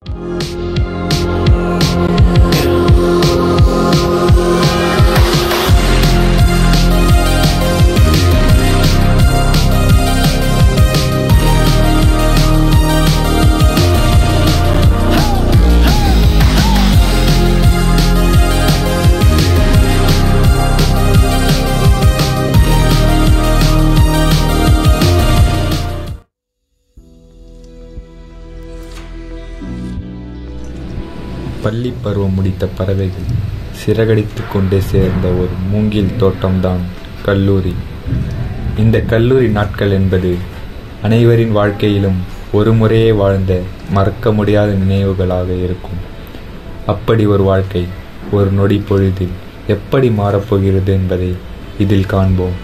பள்ளி பருவம் முடித்த பறவைகள் சிறகடித்து கொண்டே சேர்ந்த ஒரு மூங்கில் தோட்டம்தான் கல்லூரி இந்த கல்லூரி நாட்கள் என்பது அனைவரின் வாழ்க்கையிலும் ஒரு முறையே வாழ்ந்த மறக்க முடியாத நினைவுகளாக இருக்கும் அப்படி ஒரு வாழ்க்கை ஒரு நொடி பொழுதில் எப்படி மாறப்போகிறது என்பதை இதில் காண்போம்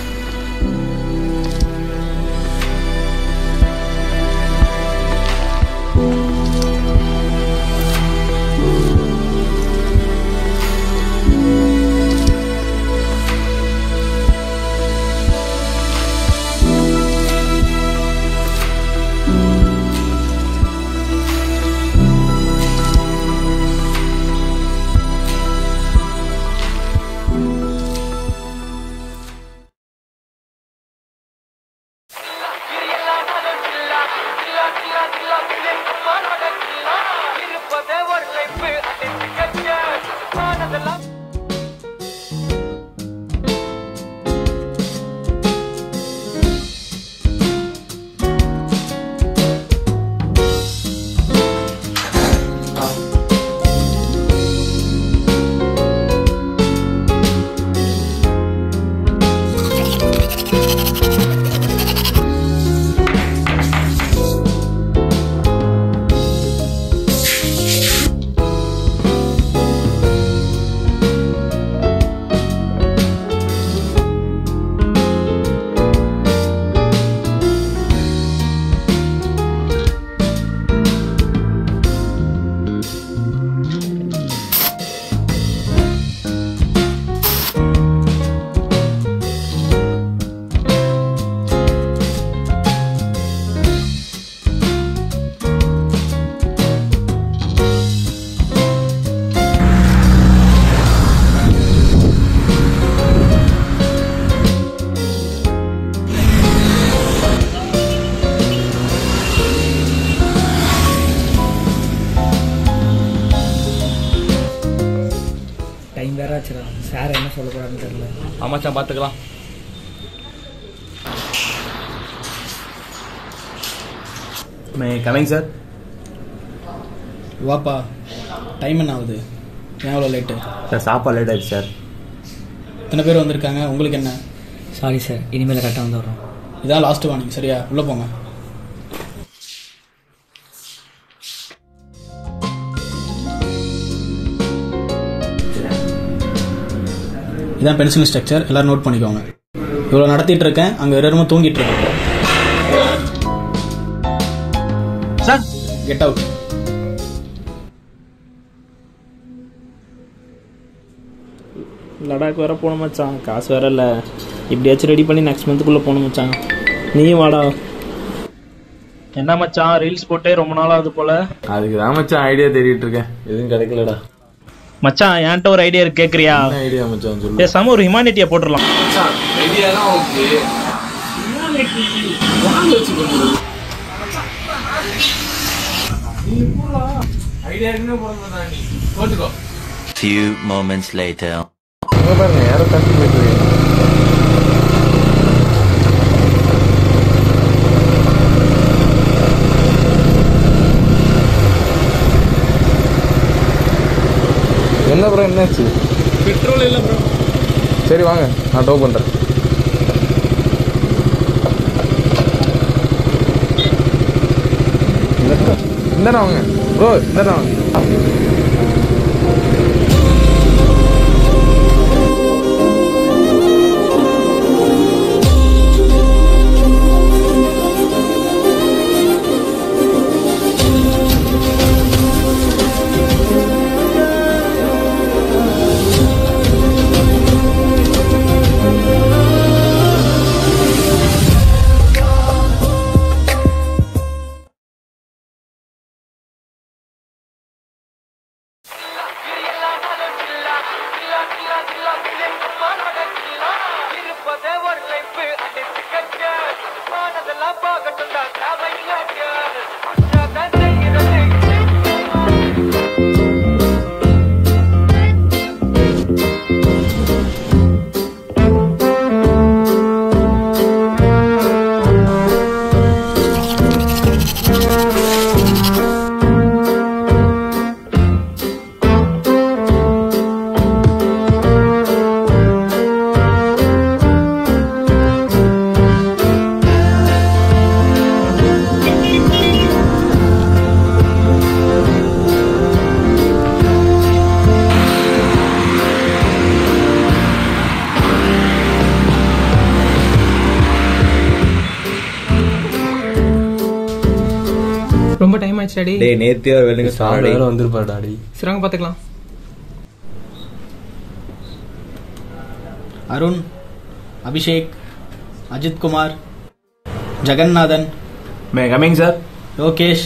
டைம் வேற ஆச்சுடா சார் என்ன சொல்ல போறாருன்னு தெரியல ஆமாச்சான் பார்த்துக்கலாம் மே கமிங் சார் வாப்பா டைம் என்ன ஆகுது ஏன் அவ்வளோ லேட்டு சார் சாப்பாடு லேட் ஆயிடுச்சு சார் இத்தனை பேர் வந்திருக்காங்க உங்களுக்கு என்ன சாரி சார் இனிமேல் கரெக்டாக வந்துடுறோம் இதான் லாஸ்ட் வார்னிங் சரியா உள்ளே போங்க இதான் பென்சில் ஸ்ட்ரக்சர் எல்லாரும் நோட் பண்ணிக்கோங்க இவ்வளோ நடத்திட்டு இருக்கேன் அங்கே எல்லாருமே தூங்கிட்டு இருக்காங்க சார் கெட் அவுட் லடாக் வேற போகணும் மச்சான் காசு வேற இல்லை இப்படியாச்சும் ரெடி பண்ணி நெக்ஸ்ட் மந்த்துக்குள்ளே போகணும் மச்சான் நீயும் வாடா என்ன மச்சான் ரீல்ஸ் போட்டே ரொம்ப நாள் ஆகுது போல அதுக்கு தான் மச்சான் ஐடியா தேடிட்டு இருக்கேன் எதுவும் கிடைக்கலடா மச்சான் என்கிட்ட ஒரு ஐடியா இருக்கு கேட்குறியா என்ன ஐடியா மச்சான் சொல்லு பேசாம ஒரு ஹியூமானிட்டியை போட்டுடலாம் ஐடியாலாம் ஓகே ஐடியா என்ன போட நீ போட்டுக்கோ Few moments later. அங்க பாருங்க யாரோ தட்டி போயிட்டு என்ன ப்ரோ என்னாச்சு பெட்ரோல் இல்லை ப்ரோ சரி வாங்க நான் டோ பண்ணுறேன் இந்த வாங்க ப்ரோ இந்த வாங்க ரொம்ப டைம் ஆயிடுச்சு டாடி டேய் நேத்தியோ வெளுங்க சாரி வந்திருப்பாரு டாடி சரி வாங்க பார்த்துக்கலாம் Arun Abhishek Ajith Kumar Jeganathan may coming sir Lokesh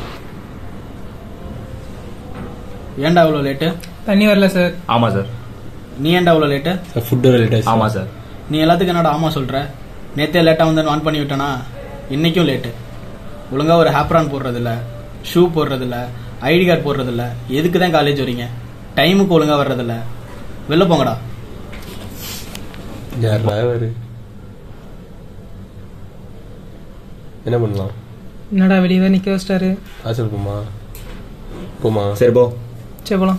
ஏன்டா அவ்வளோ லேட்டு தண்ணி வரல சார் ஆமா சார் நீ ஏன்டா அவ்வளோ லேட்டு ஃபுட் ரிலேட்டட் ஆமா சார் நீ எல்லாத்துக்கும் என்னடா ஆமா சொல்ற நேத்தே லேட்டாக வந்து ஆன் பண்ணி விட்டனா இன்னைக்கும் லேட்டு ஒழுங்கா ஒரு ஹேப்ரான் போடுறதில்ல ஷூ போடுறதில்ல ஐடி கார்டு போடுறதில்ல எதுக்கு தான் காலேஜ் வரீங்க டைமுக்கு ஒழுங்கா வர்றதில்ல வெளில போங்கடா யார் டிரைவர் என்ன பண்ணலாம் என்னடா வெளியே தான் நிற்க வச்சிட்டாரு காசு இருக்குமா போமா சரி போ சரி போலாம்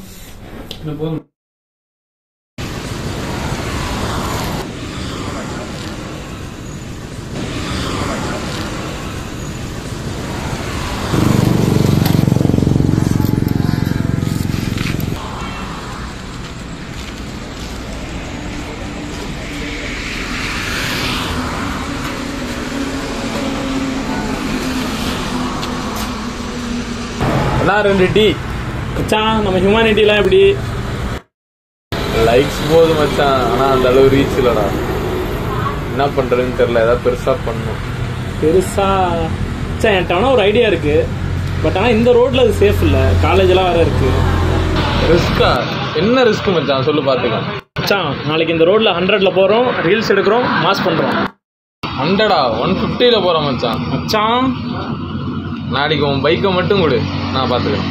எல்லாம் ரெண்டு டீ மச்சான் நம்ம ஹியூமானிட்டிலாம் எப்படி லைக்ஸ் போது மச்சான் ஆனா அந்த அளவு ரீச் இல்லடா என்ன பண்றதுன்னு தெரியல ஏதாவது பெருசா பண்ணணும் பெருசா மச்சான் என்கிட்ட வேணா ஒரு ஐடியா இருக்கு பட் ஆனால் இந்த ரோட்ல அது சேஃப் இல்லை காலேஜெல்லாம் வேற இருக்கு ரிஸ்கா என்ன ரிஸ்க் மச்சான் சொல்லு பாத்துக்கலாம் மச்சான் நாளைக்கு இந்த ரோட்ல ஹண்ட்ரட்ல போறோம் ரீல்ஸ் எடுக்கிறோம் மாஸ் பண்றோம் ஹண்ட்ரடா ஒன் ஃபிஃப்டியில் போகிறோம் மச்சான் மச்சான் நாளைக்கு உன் பைக்கை மட்டும் கொடு நான் பார்த்துக்கிறேன்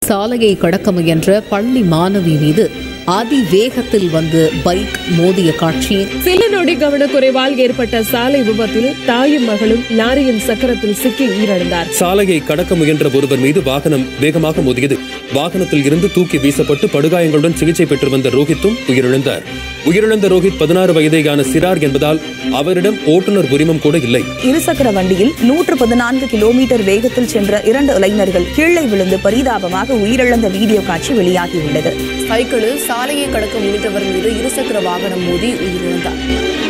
சாலையை கடக்க முயன்ற பள்ளி மாணவி மீது அதிவேகத்தில் வந்து பைக் மோதிய காட்சி சில நொடி கவனக்குறைவால் ஏற்பட்ட சாலை விபத்தில் தாயும் மகளும் லாரியின் சக்கரத்தில் சிக்கி உயிரிழந்தார் சாலையை கடக்க முயன்ற ஒருவர் மீது வாகனம் வேகமாக மோதியது வாகனத்தில் இருந்து தூக்கி வீசப்பட்டு படுகாயங்களுடன் சிகிச்சை பெற்று வந்த ரோஹித்தும் உயிரிழந்தார் உயிரிழந்த ரோஹித் பதினாறு வயதேயான சிறார் என்பதால் அவரிடம் ஓட்டுநர் உரிமம் கூட இல்லை இருசக்கர வண்டியில் நூற்று பதினான்கு கிலோமீட்டர் வேகத்தில் சென்ற இரண்டு இளைஞர்கள் கீழே விழுந்து பரிதாபமாக உயிரிழந்த வீடியோ காட்சி வெளியாகியுள்ளது சைக்கிளில் சாலையை கடக்க முயன்றவர் மீது இருசக்கர வாகனம் மோதி உயிரிழந்தார்